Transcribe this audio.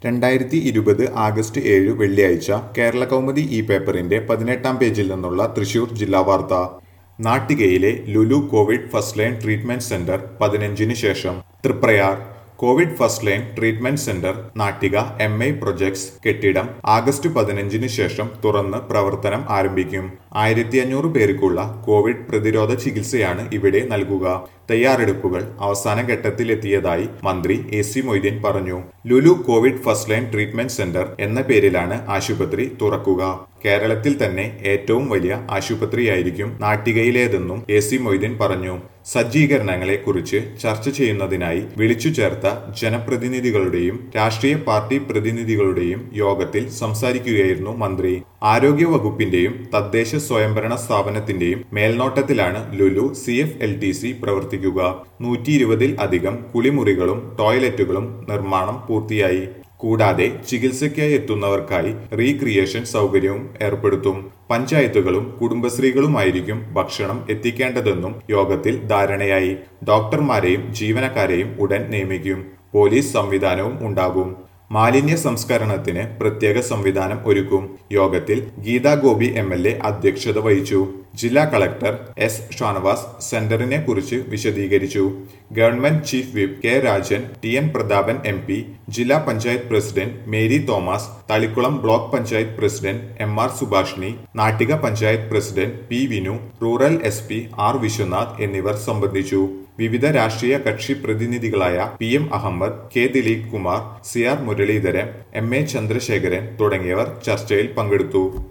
രണ്ടായിരത്തി ഇരുപത് ആഗസ്റ്റ് ഏഴ് വെള്ളിയാഴ്ച കേരള കൗമുദി ഈ പേപ്പറിന്റെ പതിനെട്ടാം പേജിൽ നിന്നുള്ള തൃശൂർ ജില്ലാ വാർത്ത നാട്ടികയിലെ Lulu covid first line treatment centre പതിനഞ്ചിന് ശേഷം Triprayar covid first line treatment centre Nattika M I projects കെട്ടിടം ആഗസ്റ്റ് പതിനഞ്ചിന് ശേഷം തുറന്ന് പ്രവർത്തനം ആരംഭിക്കും ആയിരത്തി അഞ്ഞൂറ് പേർക്കുള്ള കോവിഡ് പ്രതിരോധ ചികിത്സയാണ് ഇവിടെ നൽകുക തയ്യാറെടുപ്പുകൾ അവസാന ഘട്ടത്തിലെത്തിയതായി മന്ത്രി എ സി മൊയ്തീൻ പറഞ്ഞു Lulu covid first line treatment centre എന്ന പേരിലാണ് ആശുപത്രി തുറക്കുക കേരളത്തിൽ തന്നെ ഏറ്റവും വലിയ ആശുപത്രിയായിരിക്കും നാട്ടികയിലേതെന്നും എ സി മൊയ്തീൻ പറഞ്ഞു സജ്ജീകരണങ്ങളെ കുറിച്ച് ചർച്ച ചെയ്യുന്നതിനായി വിളിച്ചു ചേർത്ത ജനപ്രതിനിധികളുടെയും രാഷ്ട്രീയ പാർട്ടി പ്രതിനിധികളുടെയും യോഗത്തിൽ സംസാരിക്കുകയായിരുന്നു മന്ത്രി ആരോഗ്യ വകുപ്പിന്റെയും തദ്ദേശ സ്വയംഭരണ സ്ഥാപനത്തിന്റെയും മേൽനോട്ടത്തിലാണ് Lulu C F L T C പ്രവർത്തിക്കുക നൂറ്റി ഇരുപതിൽ അധികം കുളിമുറികളും ടോയ്ലറ്റുകളും നിർമ്മാണം പൂർത്തിയായി കൂടാതെ ചികിത്സയ്ക്കായി എത്തുന്നവർക്കായി റീക്രിയേഷൻ സൗകര്യവും ഏർപ്പെടുത്തും പഞ്ചായത്തുകളും കുടുംബശ്രീകളുമായിരിക്കും ഭക്ഷണം എത്തിക്കേണ്ടതെന്നും യോഗത്തിൽ ധാരണയായി ഡോക്ടർമാരെയും ജീവനക്കാരെയും ഉടൻ നിയമിക്കും പോലീസ് സംവിധാനവും ഉണ്ടാകും മാലിന്യ സംസ്കരണത്തിന് പ്രത്യേക സംവിധാനം ഒരുക്കും യോഗത്തിൽ Geetha Gopi M L A അധ്യക്ഷത വഹിച്ചു ജില്ലാ കളക്ടർ എസ് ഷാനവാസ് സെന്ററിനെ കുറിച്ച് വിശദീകരിച്ചു government chief whip K Rajan T N Prathapan M P ജില്ലാ panchayat president Mary Thomas Thalikulam block panchayat president M R Subhashini Nattika panchayat president P Vinu rural S P R Viswanath എന്നിവർ സംബന്ധിച്ചു വിവിധ രാഷ്ട്രീയ കക്ഷി പ്രതിനിധികളായ P M Ahammed K Dileep Kumar C R Muraleedharan M A Chandrasekharan തുടങ്ങിയവർ ചർച്ചയിൽ പങ്കെടുത്തു